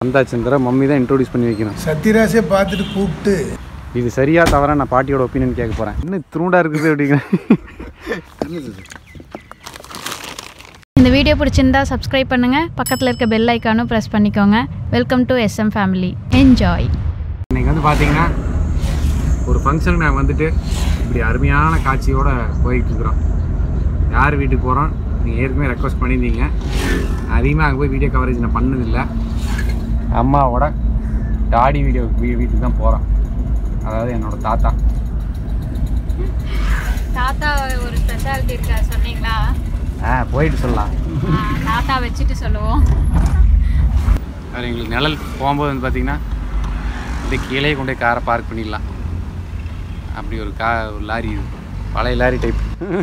வந்தாச்சுந்திர mummy தான் introduce பண்ணி வைக்கணும் சத்யராஜே பார்த்துட்டு கூப்பிட்டு இது சரியா தவறா நான் பாட்டியோட ஒப்பீனியன் கேட்க போகிறேன் இன்னும் திருண்டா இருக்குது அப்படிங்கிறேன் இந்த வீடியோ பிடிச்சிருந்தா சப்ஸ்கிரைப் பண்ணுங்கள் பக்கத்தில் இருக்க பெல் ஐக்கானும் ப்ரெஸ் பண்ணிக்கோங்க welcome to SM family enjoy இன்னைக்கு வந்து பார்த்தீங்கன்னா ஒரு ஃபங்க்ஷனுக்கு நாங்கள் வந்துட்டு இப்படி அருமையான காட்சியோட போயிட்டு இருக்கிறோம் யார் வீட்டுக்கு போகிறோம் நீங்கள் ஏற்கனவே ரெக்வஸ்ட் பண்ணியிருந்தீங்க அதிகமாக அங்கே போய் வீடியோ கவரேஜ் நான் பண்ணதில்லை அம்மாவோட டாடி வீடியோ வீ வீட்டுக்கு தான் போகிறோம் அதாவது என்னோட தாத்தா தாத்தா ஒரு ஸ்பெஷாலிட்டி இருக்கா சொன்னீங்களா ஆ போயிட்டு சொல்லலாம் தாத்தா வச்சுட்டு சொல்லுவோம் அது எங்களுக்கு நிழல் போகும்போது வந்து பார்த்தீங்கன்னா இந்த கீழே கொண்டு போய் காரை பார்க் பண்ணிடலாம் அப்படி ஒரு கா ஒரு லாரி இது பழைய லாரி டைப்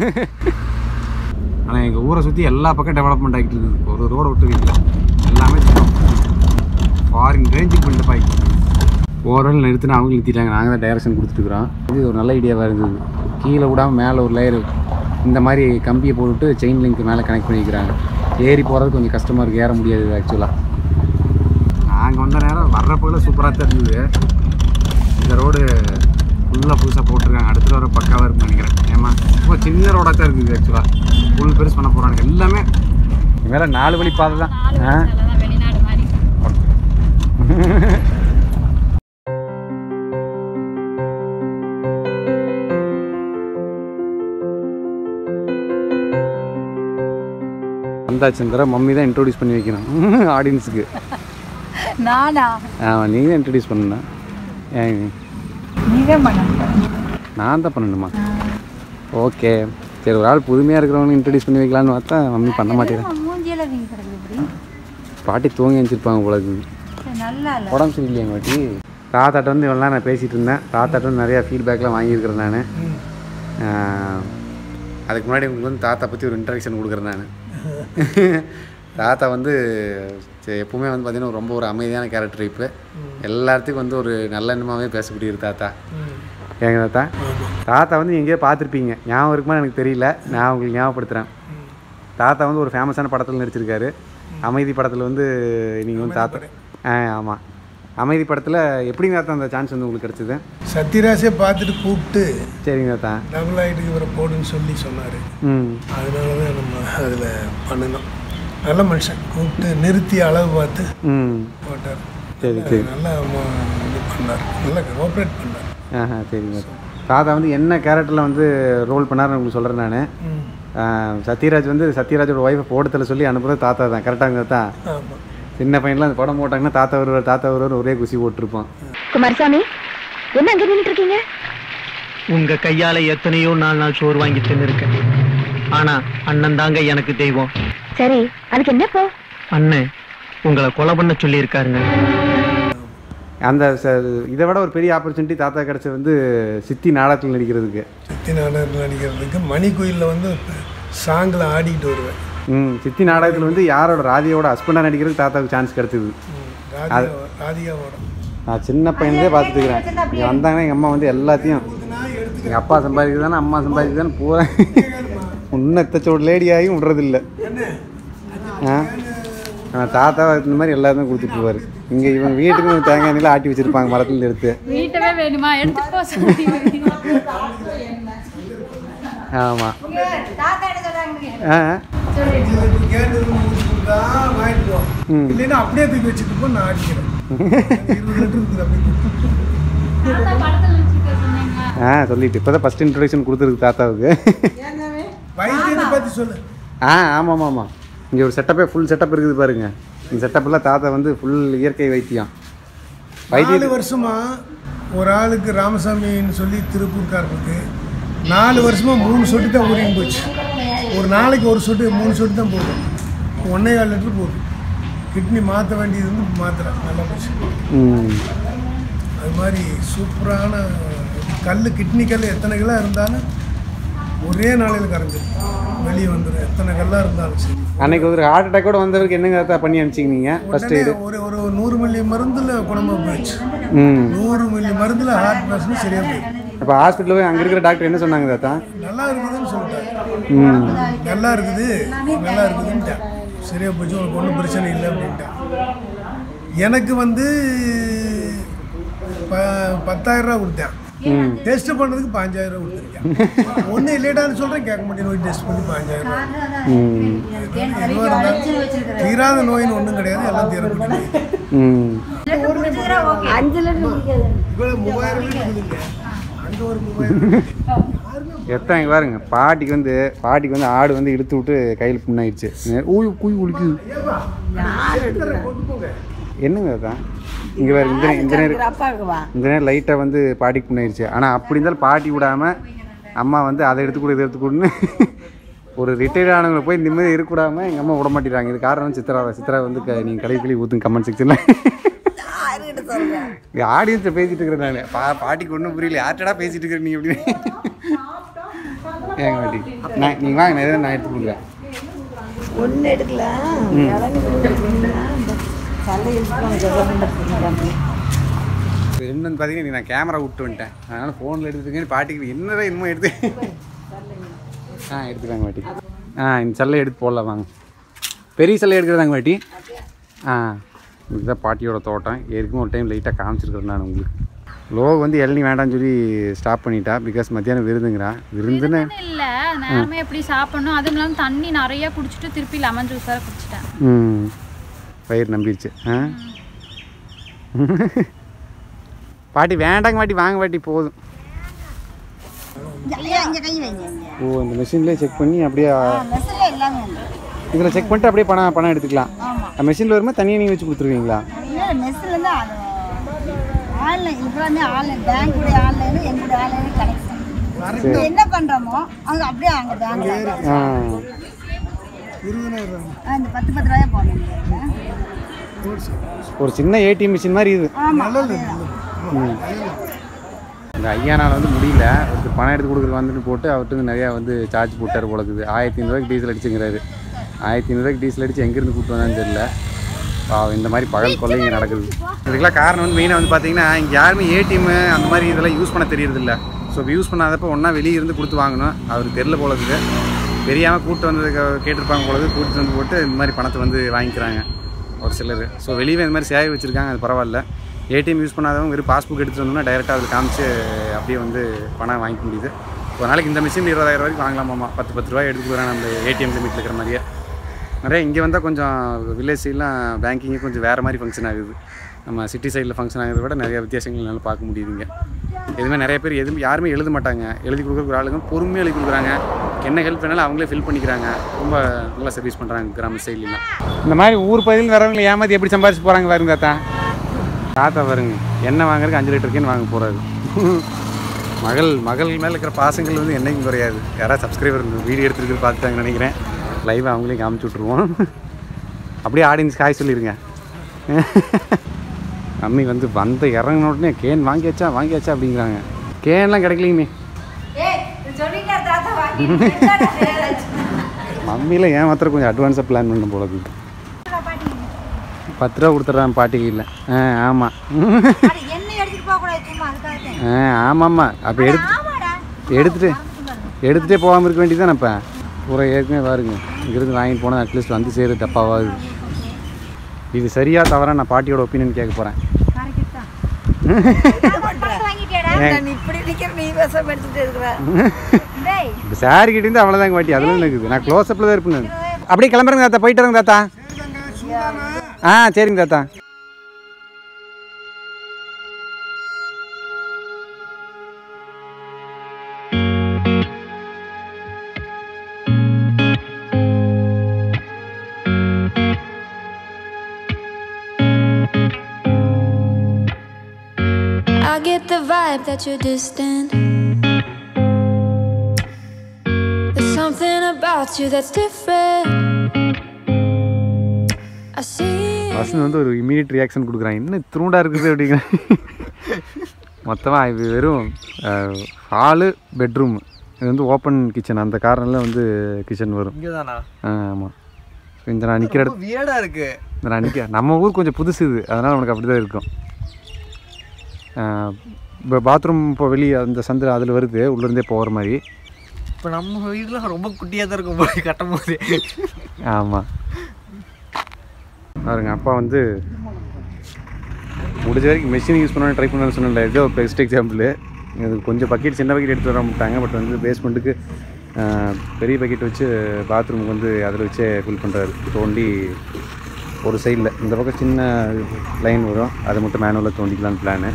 ஆனால் எங்கள் ஊரை சுற்றி எல்லா பக்கம் டெவலப்மெண்ட் ஆகிட்டு இருக்குது ஒரு ரோடு விட்டு வீட்டில் எல்லாமே ஃபாரின் ரேஞ்சுக்கு பில்டப் ஆகிட்டு ஓரளவு நிறுத்தினா அவங்க நிறுத்திட்டாங்க நாங்கள் தான் டைரக்ஷன் கொடுத்துட்டுருக்குறோம் இது ஒரு நல்ல ஐடியாவாக இருந்தது கீழே விடாமல் மேலே ஒரு லேயர் இந்த மாதிரி கம்பியை போட்டுட்டு செயின் லிங்க் மேலே கனெக்ட் பண்ணிக்கிறாங்க ஏறி போகிறது கொஞ்சம் கஷ்டமாக இருக்குது ஏற முடியாது ஆக்சுவலாக நாங்கள் வந்த நேரம் வர்றப்போல சூப்பராக தான் இருந்தது இந்த ரோடு ஃபுல்லாக புதுசாக போட்டிருக்காங்க அடுத்த வர பக்காவாக இருக்குன்னு நினைக்கிறேன் ஏமா ரொம்ப சின்ன ரோடாக தான் இருக்குது ஆக்சுவலாக ஃபுல் பெருசு பண்ண போகிறாங்க எல்லாமே மேலே நாலு வழி பாதை தான் ஆ வெளிநாடு மாதிரி வந்தாச்சுந்திர மம்மி தான் இன்ட்ரோடியூஸ் பண்ணி வைக்கணும் ஆடியன்ஸுக்கு நானா ஆமாம் நீங்கள் தான் இன்ட்ரடியூஸ் பண்ணணும் ஏன் நீங்க பண்ண நான் தான் பண்ணணுமா ஓகே சரி ஒரு ஆள் புதுமையாக இருக்கிறவங்க இன்ட்ரடியூஸ் பண்ணி வைக்கலான்னு பார்த்தா மம்மி பண்ண மாட்டேங்கிறேன் மூஞ்சியில வீங்க கிடக்குது இப்படி பாட்டி தூங்கி வச்சிருப்பாங்க போல இருக்குது சரி, நல்லா இல்ல உடம்பு சரியில்லையாங்க பாட்டி தாத்தாட்ட வந்து இவெல்லாம் நான் பேசிகிட்டு இருந்தேன் தாத்தாட்ட வந்து நிறையா ஃபீட்பேக்லாம் வாங்கியிருக்கிறேன் நான் அதுக்கு முன்னாடி உங்களுக்கு வந்து தாத்தா பற்றி ஒரு இன்ட்ரடக்ஷன் கொடுக்குறேன் நான் தாத்தா வந்து சரி, எப்பவுமே வந்து பார்த்தீங்கன்னா ரொம்ப ஒரு அமைதியான கேரக்டர் டைப்பு எல்லாத்துக்கும் வந்து ஒரு நல்ல எண்ணமாகவே பேசக்கூடிய ஒரு தாத்தா ஏங்க தாத்தா தாத்தா வந்து எங்கேயோ பார்த்துருப்பீங்க ஞாபகம் இருக்குமா எனக்கு தெரியல நான் உங்களுக்கு ஞாபகப்படுத்துகிறேன் தாத்தா வந்து ஒரு ஃபேமஸான படத்தில் நடிச்சிருக்காரு அமைதி படத்தில் வந்து நீங்கள் வந்து தாத்தா ஆ ஆமாம் அமைதி படத்தில் எப்படிங்க தாத்தா அந்த சான்ஸ் வந்து உங்களுக்கு கிடச்சிது சத்யராஜே பார்த்துட்டு கூப்பிட்டு சரிங்க தாத்தா டபுள் ஆகிட்டுக்கு இவரை போடுன்னு சொல்லி சொன்னார் ம் அதனால தான் நம்ம அதில் பண்ணினோம் நல்ல மனுஷன் கூப்பிட்டு நிறுத்தி அளவு பார்த்து ம் போட்டார் சரி சரி நல்லா ம- இது பண்ணார் நல்லா கோஆப்ரேட் பண்ணார் ஆஹா சரிங்க தாத்தா வந்து என்ன கேரக்டரில் வந்து ரோல் பண்ணாருன்னு உங்களுக்கு சொல்கிறேன் நான் ம் சத்யராஜ் வந்து சத்யராஜோட ஒய்ஃபை போடத்தில் சொல்லி அனுப்புறது தாத்தா தான் கரெக்டாங்க தாத்தா ஆமாம் சின்ன பையன்லாம் அந்த படம் போட்டாங்கன்னா தாத்தா வருவார் தாத்தா வருவார் ஒரே குசி போட்டிருப்பான் குமாரசாமி என்ன அங்க நின்னுட்டு இருக்கீங்க உங்க கையால எத்தனையோ நாள் நாள் சோறு வாங்கி தின்னுருக்கேன் ஆனா அண்ணன் தாங்க எனக்கு தெய்வம் சரி அதுக்கு என்ன இப்போ அண்ணன் உங்களை கொலை பண்ண சொல்லியிருக்காருங்க அந்த ச- இதை விட ஒரு பெரிய ஆப்பர்ச்சுனிட்டி தாத்தா கிடச்சது வந்து சித்தி நாடகத்தில் நடிக்கிறதுக்கு சக்தி நாடகத்தில் நடிக்கிறதுக்கு மணி கோயிலில் வந்து சாங்கில் ஆடிக்கிட்டு வருவேன் ம் சித்தி நாடகத்தில் வந்து யாரோட ராதியோட ஹஸ்பண்டாக நடிக்கிறதுக்கு தாத்தாவுக்கு சான்ஸ் கிடச்சிது ம், ராதிகா ராதிகாவோட நான் சின்ன பையனே பார்த்துட்டு இருக்கிறேன் இங்கே வந்தாங்கன்னா எங்கள் அம்மா வந்து எல்லாத்தையும் எங்கள் அப்பா சம்பாதிக்குதானே அம்மா சம்பாதிக்குதானே பூரா இன்னும் எத்தச்சோட லேடியாகவும் விடுறதில்ல ஆ ஆனால் தாத்தா இந்த மாதிரி எல்லாத்தையும் கொடுத்துட்டுருவார் இங்கே இவங்க வீட்டுக்கு தேங்காய் எண்ணெயில் ஆட்டி வச்சுருப்பாங்க மரத்துலேருந்து எடுத்து வீட்டவே வேணுமா எடுத்துட்டு போ சொல்லி ஆமாம் ஆ கேட்டு ஊற்றி கொடுத்தா வாங்கிட்டு போ இல்லைன்னா அப்படியே தூக்கி வச்சுட்டு போ நான் அடிக்கிறேன் இருபது லிட்டர் இருக்குது அப்படி தாத்தா படத்தில் வச்சுக்க சொன்னீங்களா ஆ சொல்லிட்டு இப்போ தான் ஃபஸ்ட் இன்ட்ரடக்ஷன் கொடுத்துருக்கு தாத்தாவுக்கு வைத்தியத்தை பற்றி சொல்லு ஆ ஆமாம் ஆமாம் இங்கே ஒரு செட்டப்பே ஃபுல் செட்டப் இருக்குது பாருங்க இந்த செட்டப்பில் தாத்தா வந்து ஃபுல் இயற்கை வைத்தியம் நாலு வருஷமா ஒரு ஆளுக்கு ராமசாமின்னு சொல்லி திருப்பூர்காரனுக்கு நாலு வருஷமா மூணு சொட்டு தான் ஊறின்னு போச்சு ஒரு நாளைக்கு ஒரு சொட்டு மூணு சொட்டு தான் போகும் ஒன்றே கால் லிட்டர் போகுது கிட்னி மாற்ற வேண்டியது வந்து மாத்திரம் நல்லா போச்சு ம் அது மாதிரி சூப்பரான கல் கிட்னி கல் எத்தனை கிலோ இருந்தாலும் ஒரே நாளையில் கரைஞ்சிடும் வெளியே வந்துடும் எத்தனை கல்லாக இருந்தாலும் சரி அன்னைக்கு ஒரு ஹார்ட் அட்டாக்கோட வந்தவருக்கு என்னங்க தாத்தா பண்ணி அனுப்பிச்சிங்க நீங்கள் ஃபஸ்ட் உடனே எய்டு ஒரு ஒரு நூறு மில்லி மருந்தில் குணமாக போயிடுச்சு ம் நூறு மில்லி மருந்தில் ஹார்ட் பேஷண்ட் சரியாக போயிடுச்சு அப்போ ஹாஸ்பிட்டலில் போய் அங்கே இருக்கிற டாக்டர் என்ன சொன்னாங்க தாத்தா நல்லா இருக்குதுன்னு சொல்லிட்டாங்க ம் நல்லா இருக்குது நல்லா இருக்குதுன்ட்டேன் சரியா போச்சு உனக்கு ஒன்றும் பிரச்சனை இல்லை அப்படின்ட்டேன் எனக்கு வந்து ப பத்தாயிரம் ரூபா கொடுத்தேன் டெஸ்ட் பண்ணதுக்கு பாஞ்சாயிரம் ரூபா கொடுத்துருக்கேன் ஒன்றும் இல்லைடான்னு சொல்கிறேன் கேட்க மாட்டேன் போய் டெஸ்ட் பண்ணி பாஞ்சாயிரம் ரூபா ம் எதுவாக இருந்தாலும் தீராத நோயின்னு ஒன்றும் கிடையாது எல்லாம் தீரப்பட்டு ம் இவ்வளோ மூவாயிரம் வீடு இருக்குதுங்க அங்கே ஒரு மூவாயிரம் எத்தனை இங்க பாருங்க பாட்டிக்கு வந்து பாட்டிக்கு வந்து ஆடு வந்து இழுத்து விட்டு கையில் புண்ணாயிடுச்சு ஊய் குய் குளிக்குது கொண்டு போங்க என்னங்க அதான் இங்கே வேறு இந்த இந்த நேரம் அப்பாவுக்குவா இந்த நேரம் லைட்டாக வந்து பாட்டிக்கு புண்ணாயிடுச்சு ஆனால் அப்படி இருந்தாலும் பாட்டி விடாமல் அம்மா வந்து அதை எடுத்து கொடு இதை எடுத்து கொடுன்னு ஒரு ரிட்டையர்ட் ஆனவங்களை போய் நிம்மதி இருக்கக்கூடாம எங்கள் அம்மா விட மாட்டேறாங்க இது காரணம் சித்ரா சித்ரா வந்து க நீங்கள் கழுவி கழுவி ஊற்றுங்க கமெண்ட் செக்ஷனில் ஆடியன்ஸை பேசிட்டு இருக்கிறேன் நான் பா பாட்டிக்கு ஒன்றும் புரியல யார்ட்டடா பேசிட்டு இருக்கிற நீ அப்படின்னு ஏங்க பாட்டி நான் நீங்கள் வாங்க நான் எதாவது நான் எடுத்து கொடுக்குறேன் ஒன்று எடுக்கலாம் இளநீ குடிக்கிறீங்களா? இந்த சல்லை இழுத்துட்டு ஜெகன் ரெண்டு வந்து பார்த்தீங்கன்னா நீ நான் கேமரா விட்டு வந்துட்டேன் அதனால் ஃபோனில் எடுத்துருக்கேன் பாட்டிக்கு என்னதான் இன்னும் எடுத்து ஆ எடுத்துக்காங்க பாட்டி ஆ இந்த சல்லை எடுத்து போடலாம் வாங்க பெரிய சல்லை எடுக்கிறதாங்க பாட்டி ஆ இதுதான் பாட்டியோட தோட்டம் ஏற்கனவே ஒரு டைம் லைட்டாக காமிச்சிருக்கிறேன் நான் உங்களுக்கு லோ வந்து இளநீ வேண்டாம்னு சொல்லி ஸ்டாப் பண்ணிட்டா பிகாஸ் மத்தியானம் விருந்துங்கிறா விருந்துன்னு இல்ல நேரமே எப்படி சாப்பிடணும் அதுவும் இல்லாம தண்ணி நிறைய குடிச்சிட்டு திருப்பி லெமன் ஜூஸ் வேற குடிச்சிட்டேன் ம் பயிர் நம்பிடுச்சு ஆ பாட்டி வேண்டாங்க பாட்டி வாங்க பாட்டி போதும் இங்கே கை வைங்க ஓ இந்த மிஷின்லேயே செக் பண்ணி அப்படியே மெஸ்ஸில் எல்லாமே உண்டு இதில் செக் பண்ணிட்டு அப்படியே பணம் பணம் எடுத்துக்கலாம் மெஷினில் வரும்போது தனியாக நீங்கள் வச்சு கொடுத்துருவீங்களா இல்லை மெஸ்ஸில் தான் ஆன்லைன் இப்போ வந்து ஆன்லைன் பேங்க்குடைய ஆன்லைனு எங்களுடைய ஆன்லைனு கனெக்ஷன் என்ன பண்ணுறோமோ அங்கே அப்படியே அங்கே பேங்க் ஆ இருபதாயிரம் அந்த பத்து பத்து ரூபாயே போடணும் ஒரு சின்ன ஏடிஎம் மிஷின் மாதிரி இது ஆமாம் ம். இந்த ஐயானால் வந்து முடியல ஒருத்தர் பணம் எடுத்து கொடுக்குறது வந்துட்டு போட்டு அவர்கிட்ட இருந்து நிறையா வந்து சார்ஜ் போட்டார் போலக்குது ஆயிரத்தி ஐநூறுரூவாய்க்கு டீசல் அடிச்சுங்கிறாரு ஆயிரத்தி ஐநூறுரூவாய்க்கு டீசல் அடிச்சு எங்கேருந்து கூப்பிட்டு வந்தான்னு தெரியல பாவம் இந்த மாதிரி பகல் கொள்ளை இங்கே நடக்குது இதுக்கெல்லாம் காரணம் வந்து மெயினாக வந்து பார்த்தீங்கன்னா இங்கே யாருமே ஏடிஎம் அந்த மாதிரி இதெல்லாம் யூஸ் பண்ண தெரியறதில்ல ஸோ யூஸ் பண்ணாதப்போ ஒன்றா வெளியே இருந்து கொடுத்து வாங்கணும் அவருக்கு தெரில போல இருக்குது தெரியாமல் கூப்பிட்டு வந்ததுக்கு கேட்டிருப்பாங்க போல இருக்குது கூட்டிட்டு வந்து போட்டு இந்த மாதிரி பணத்தை வந்து வாங்கிக்கிறாங்க ஒரு சிலர் ஸோ வெளியே இந்த மாதிரி சேவை வச்சுருக்காங்க அது பரவாயில்ல ஏடிஎம் யூஸ் பண்ணாதவங்க வெறும் பாஸ்புக் எடுத்துகிட்டு வந்தோம்னா டைரெக்டாக அதில் காமிச்சு அப்படியே வந்து பணம் வாங்கிக்க முடியுது ஒரு நாளைக்கு இந்த மிஷின் இருபதாயிரம் ரூபாய்க்கு வாங்கலாமாம்மா பத்து பத்து ரூபாய் எடுத்துட்டு வராங்க அந்த ஏடிஎம் லிமிட்டில் இருக்கிற மாதிரியே நிறைய இங்கே வந்தால் கொஞ்சம் வில்லேஜ் சைட்லாம் பேங்கிங்கே கொஞ்சம் வேறு மாதிரி ஃபங்க்ஷன் ஆகுது நம்ம சிட்டி சைடில் ஃபங்க்ஷன் ஆகிறத விட நிறைய வித்தியாசங்கள் என்னால் பார்க்க முடியுதுங்க எதுவுமே நிறைய பேர் எதுவும் யாருமே எழுத மாட்டாங்க எழுதி கொடுக்குற ஆளுங்க பொறுமையாக எழுதி கொடுக்குறாங்க என்ன ஹெல்ப் வேணாலும் அவங்களே ஃபில் பண்ணிக்கிறாங்க ரொம்ப நல்லா சர்வீஸ் பண்ணுறாங்க கிராம சைட்லாம் இந்த மாதிரி ஊர் பகுதியில் வரவங்களை ஏமாற்றி எப்படி சம்பாரிச்சு போகிறாங்க பாருங்க தாத்தா தாத்தா பாருங்க எண்ணெய் வாங்குறதுக்கு அஞ்சு லிட்டர் கேன் வாங்க போகிறாரு மகள் மகள் மேலே இருக்கிற பாசங்கள் வந்து என்னைக்கும் குறையாது யாராவது சப்ஸ்கிரைபர் வீடியோ எடுத்துருக்குறது பார்த்துட்டாங்கன்னு நினைக்கிறேன் லைவாக அவங்களே காமிச்சு விட்ருவோம் அப்படியே ஆடியன்ஸ் காய் சொல்லிடுங்க அம்மி வந்து வந்த இறங்கின உடனே கேன் வாங்கியாச்சா வாங்கியாச்சா அப்படிங்கிறாங்க கேன்லாம் கிடைக்கலைங்க மம்மியில் ஏமாத்திர கொஞ்சம் அட்வான்ஸாக பிளான் பண்ண போல இருக்குது பத்து ரூபா கொடுத்துட்றான் பாட்டிக்கு இல்லை ஆ ஆமாம் என்ன எடுத்துகிட்டு போகக்கூடாது சும்மா அதுக்காக ஆ ஆமாம்மா அப்போ எடுத்து எடுத்துட்டு எடுத்துகிட்டே போகாமல் இருக்க வேண்டியதுதான் இப்போ பூரா ஏற்கனவே பாருங்க இங்கிருந்து வாங்கிட்டு போனால் அட்லீஸ்ட் வந்து சேரு தப்பாவாது இது சரியா தவறா நான் பாட்டியோட ஒப்பீனியன் கேட்க போகிறேன் நான் இப்படி நிற்கிற நீ விஷம் எடுத்துட்டு இருக்கிற இப்போ சாரி கிட்டேருந்து அவ்வளோதாங்க பாட்டி அதில் இருக்குது நான் க்ளோஸ் அப்பில் தான் இருப்பேன் அப்படியே கிளம்புறேங்க தாத்தா போயிட்டு வரேங்க தாத்தா ஆ சரிங்க தாத்தா I get the vibe that you're distant. There's something about you that's different. I see. Vasanth வந்து ஒரு இமீடியட் ரியாக்ஷன் கொடுக்குறான் என்ன திருண்டா இருக்குது அப்படிங்கிற மொத்தமாக இது வெறும் ஹாலு பெட்ரூம் இது வந்து ஓப்பன் கிச்சன் அந்த காரணம்ல வந்து கிச்சன் வரும் இங்கதானா ஆ ஆமாம் இந்த நான் நிற்கிற இடத்து வியடா இருக்கு இந்த நான் நிற்க நம்ம ஊர் கொஞ்சம் புதுசு இது அதனால் உனக்கு அப்படி தான் இருக்கும் இப்போ பாத்ரூம் இப்போ வெளியே அந்த சந்தில் அதில் வருது உள்ளேருந்தே போகிற மாதிரி இப்போ நம்ம வீடுல ரொம்ப குட்டியா தான் இருக்கும் போய் கட்டும் போது ஆமாம் பாருங்க அப்பா வந்து முடிஞ்ச வரைக்கும் மெஷின் யூஸ் பண்ண ட்ரை பண்ணணும்னு சொன்னல இதோ பெஸ்ட் எக்ஸாம்பிள் இது கொஞ்சம் பக்கெட் சின்ன பக்கெட் எடுத்து வர மாட்டாங்க பட் வந்து பேஸ்மெண்ட்டுக்கு பெரிய பக்கெட் வச்சு பாத்ரூமுக்கு வந்து அதில் வச்சே ஃபில் பண்ணுறாரு தோண்டி ஒரு சைடில் இந்த பக்கம் சின்ன லைன் வரும் அதை மட்டும் மேனுவலாக தோண்டிக்கலான்னு பிளானு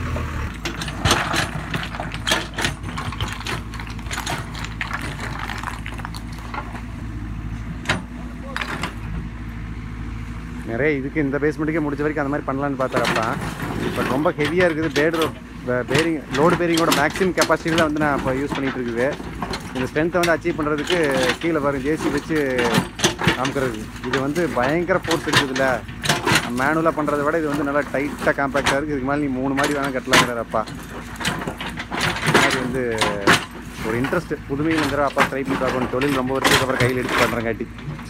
நிறைய இதுக்கு இந்த பேஸ்மெண்ட்டுக்கே முடிஞ்ச வரைக்கும் அந்த மாதிரி பண்ணலான்னு பார்த்தாரப்பா பட் ரொம்ப ஹெவியாக இருக்குது பேடு பேரிங் லோடு பேரிங்கோட மேக்ஸிமம் கெப்பாசிட்டி தான் வந்து நான் இப்போ யூஸ் பண்ணிகிட்டு இருக்குது இந்த ஸ்ட்ரென்த்தை வந்து அச்சீவ் பண்ணுறதுக்கு கீழே பாருங்க ஜேசி வச்சு அமுக்கிறது இது வந்து பயங்கர ஃபோர்ஸ் இருக்குதுல்ல மேனுவலாக பண்ணுறத விட இது வந்து நல்லா டைட்டாக காம்பேக்டாக இருக்குது இதுக்கு மேலே நீ மூணு மாதிரி வேணால் கட்டலாங்கிறப்பா இந்த மாதிரி வந்து ஒரு இன்ட்ரெஸ்ட் புதுமையில் இந்த தடவை அப்பா ட்ரை பண்ணி பார்க்கணும் தொழில் ரொம்ப வருஷத்துக்கு அப்புறம் கையில் எடுத்து பண்ணுறங்காட்டி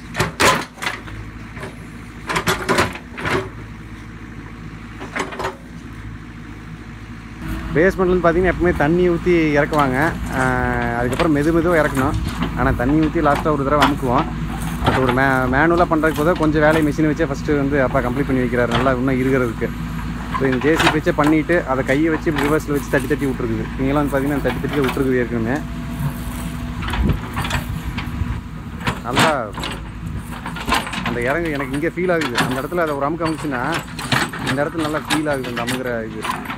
பேஸ்மெண்ட்லேருந்து பார்த்தீங்கன்னா எப்பவுமே தண்ணி ஊற்றி இறக்குவாங்க ஆஹ் அதுக்கப்புறம் மெது மெதுவாக இறக்கணும் ஆனால் தண்ணி ஊற்றி லாஸ்ட்டாக ஒரு தடவை அமுக்குவோம் பட் ஒரு மே மேனுவலாக பண்ணுறதுக்கு போதும் கொஞ்சம் வேலையை மிஷின் வச்சே ஃபஸ்ட்டு வந்து அப்பா கம்ப்ளீட் பண்ணி வைக்கிறாரு நல்லா இன்னும் இருக்கிறதுக்கு ஸோ இந்த ஜேசி வச்சே பண்ணிவிட்டு அதை கையை வச்சு ரிவர்ஸில் வச்சு தட்டி தட்டி விட்ருக்குது நீங்களாம் வந்து பார்த்தீங்கன்னா தட்டி தட்டி விட்ருக்குது ஏற்கனவே நல்லா அந்த இறங்கு எனக்கு இங்கே ஃபீல் ஆகுது அந்த இடத்துல அதை ஒரு அமுக்கு அமுச்சுன்னா இந்த இடத்துல நல்லா ஃபீல் ஆகுது அந்த அமுகிற இது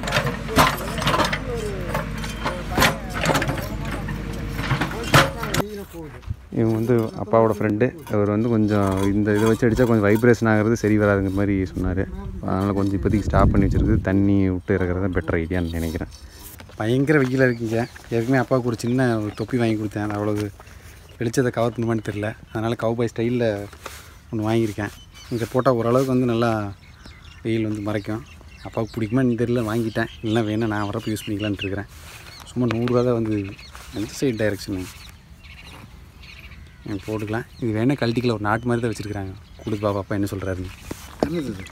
இவங்க வந்து அப்பாவோட ஃப்ரெண்டு அவர் வந்து கொஞ்சம் இந்த இதை வச்சு அடித்தா கொஞ்சம் வைப்ரேஷன் ஆகிறது சரி வராதுங்கிற மாதிரி சொன்னார் அதனால் கொஞ்சம் இப்போதைக்கு ஸ்டாப் பண்ணி வச்சிருக்கு தண்ணி விட்டு இறக்குறது பெட்டர் ஐடியான்னு நினைக்கிறேன் பயங்கர வெயிலாக இருக்குங்க ஏற்கனவே அப்பாவுக்கு ஒரு சின்ன ஒரு தொப்பி வாங்கி கொடுத்தேன் அது அவ்வளவு வெளிச்சத்தை கவர் பண்ணுமான்னு தெரில அதனால் கவுபாய் ஸ்டைலில் ஒன்று வாங்கியிருக்கேன் இங்கே போட்டால் ஓரளவுக்கு வந்து நல்லா வெயில் வந்து மறைக்கும் அப்பாவுக்கு பிடிக்குமான்னு தெரியல வாங்கிட்டேன் இல்லைனா வேணா நான் வரப்போ யூஸ் பண்ணிக்கலான்ட்டு இருக்கிறேன் சும்மா நூறுரூவா தான் வந்து எந்த சைடு டைரக்ஷனு எனக்கு போட்டுக்கலாம் இது வேணால் கழட்டிக்கல ஒரு நாட்டு மாதிரி தான் வச்சுருக்காங்க கொடுத்து பாப்பா அப்பா என்ன சொல்கிறாருன்னு என்னது இது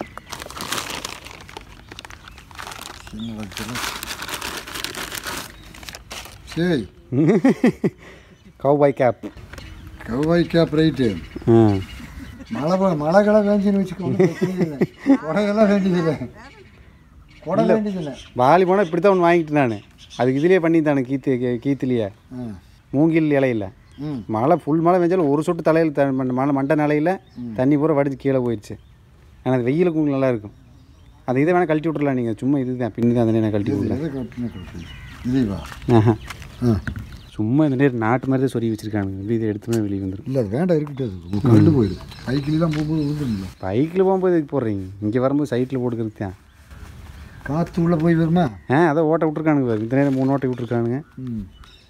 என்ன வைக்கிறேன் சரி cowboy cap cowboy cap right ஆ மழை ப- மழை கிளை வேஞ்சின்னு வச்சுக்கோங்க குடையெல்லாம் வேண்டியதில்லை குடை வேண்டியதில்லை வாலி போனால் இப்படி தான் ஒன்று வாங்கிட்டு நான் அதுக்கு இதுலேயே பண்ணி தானே கீத்து கீ- கீத்துலேயே ஆ மூங்கில் இலையில ம் மழை ஃபுல் மழை பெஞ்சாலும் ஒரு சொட்டு தலையில் த மண்ட- மழை மண்டை நிலையில் தண்ணி பூரா வடிச்சு கீழே போயிடுச்சு ஆனால் அது வெயிலுக்கு உங்களுக்கு நல்லா இருக்கும் அது இதை வேணால் கழட்டி விட்றலாம் நீங்கள் சும்மா இதுதான் பின்னு தான் அந்த நேரம் கழட்டி விடல எதை கட்டுன கட்டு இதுவா ஆஹா. ஆ சும்மா இந்த நேரம் நாட்டு மாதிரி தான் சொருகி வச்சிருக்காங்க இப்படி இதை எடுத்துமே வெளியே வந்துடும் இல்லை அது வேண்டாம் இருக்கட்டும் அது கண்டு போயிடும் சைக்கிள்லாம் போகும்போது விழுந்துருங்க பைக்கில் போகும்போது இதுக்கு போடுறீங்க இங்கே வரும்போது சைட்டில் போட்டுக்கிறது தான் காற்று உள்ளே போய் வருமா ஆ அதை ஓட்டை விட்ருக்கானுங்க பாரு. இந்த நேரம் மூணு ஓட்டை விட்ருக்கானுங்க ம்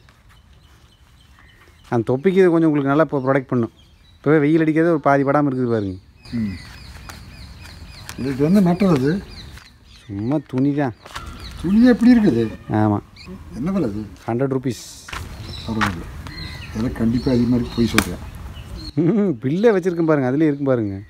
அந்த தொப்பிக்கு இது கொஞ்சம் உங்களுக்கு நல்லா இப்போ ப்ரொடெக்ட் பண்ணும் இப்போவே வெயில் அடிக்கிறது ஒரு பாதி படாமல் இருக்குது பாருங்க ம் இதுக்கு வந்து மெட்டல் சும்மா துணி தான் துணி எப்படி இருக்குது ஆமாம் என்ன விலை அது ஹண்ட்ரட் ருபீஸ் பரவாயில்ல அதெல்லாம் கண்டிப்பாக அதிகமாக இருக்கு போய் சொல்கிறேன் பில்லே வச்சுருக்கேன் பாருங்க அதுலேயே இருக்கும் பாருங்க